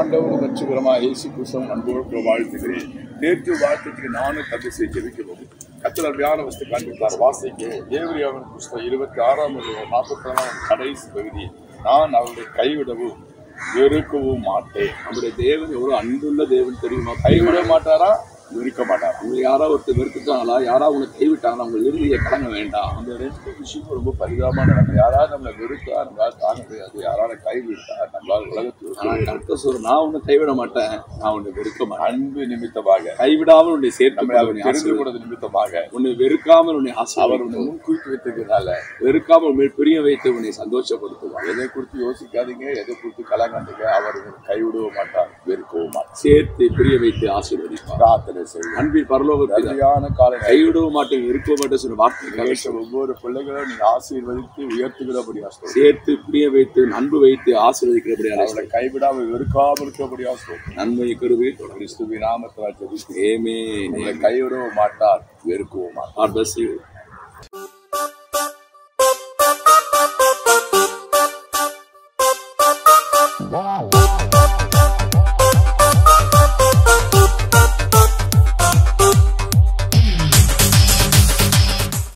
ஆண்டவரும் ரட்சகரமாக இயேசு கிறிஸ்தவன் அன்போடு வாழ்த்துகிறேன் நேற்று வாழ்த்துக்கு நானும் கதை செய்ய ஜெபிக்கவும் கத்தல் அருமையான வஸ்து காண்பித்தார் வாசிக்க தேவரியாவின் புஸ்தகம் இருபத்தி ஆறாம் நாற்பத்தி ஆறாம் கடைசி பகுதி நான் அவர்களை கைவிடவும் வெறுக்கவும் மாட்டேன் நம்முடைய தேவன் எவ்வளவு அன்புள்ள தேவன் தெரியுமா கைவிட மாட்டாரா வெறுக்க மாட்டாரா உங்களை யாரோ ஒருத்தர் வெறுத்துட்டாங்களா யாரா உங்களை கைவிட்டாங்களா உங்க இறுதியை கடங்க வேண்டாம் அந்த ரெண்டு விஷயம் ரொம்ப பரிதாபமான நம்ம யாராவது நம்மளை வெறுத்தா நம்மளால தாங்க முடியாது யாராவது கைவிட்டா நம்மளால உலகத்தில் ஆனா கர்த்தர் சொல்ற நான் உன்னை கைவிட மாட்டேன் நான் உன்னை வெறுக்க மாட்டேன் அன்பு நிமித்தமாக கைவிடாமல் உன்னை சேர்த்து நம்மளை கொண்டு அவர் உன்னை தெரிந்து ஆசீர்வதி- கொண்டது நிமித்தமாக உன்னை வெறுக்காமல் உன்னை அவர் ஆசீர்வதி உன்னை முன்குறித்து வைத்ததுனால வெறுக்காமல் உண்மை பிரிய வைத்து உன்னை சந்தோஷப்படுத்துவார் எதை குறித்து யோசிக்காதீங்க எதை குறித்து கலங்காதீங்க அவர் உங்களை கைவிடவும் மாட்டார் வெறுக்கவும் மாட்டார் சேர்த்து பிரிய வைத்து ஆசீர்வதிப்பார் பிரார்த்தனை செய்யும் அன்பின் பரலோக பிதா, சரியான காலை கைவிடவும் மாட்டேன் வெறுக்க மாட்டேன் சொன்ன வார்த்தை கேட்ட ஒவ்வொரு பிள்ளைகளும் நீங்க ஆசீர்வதித்து உயர்த்துகிறபடியா சொல்லுங்க சேர்த்து பிரிய வைத்து அன்பு வைத்து ஆசீர்வதிக்கிறபடியான அவளை கைவிடாம வெறுக்காம இருக்கிறபடியா சொல்லுங்க நன்மை கருவி கிறிஸ்துவின் நாமத்தில் ஜெபிக்கிறேன். ஏமே உங்களை கைவிடவும் மாட்டார் வெறுக்கவும் மாட்டார் God bless you.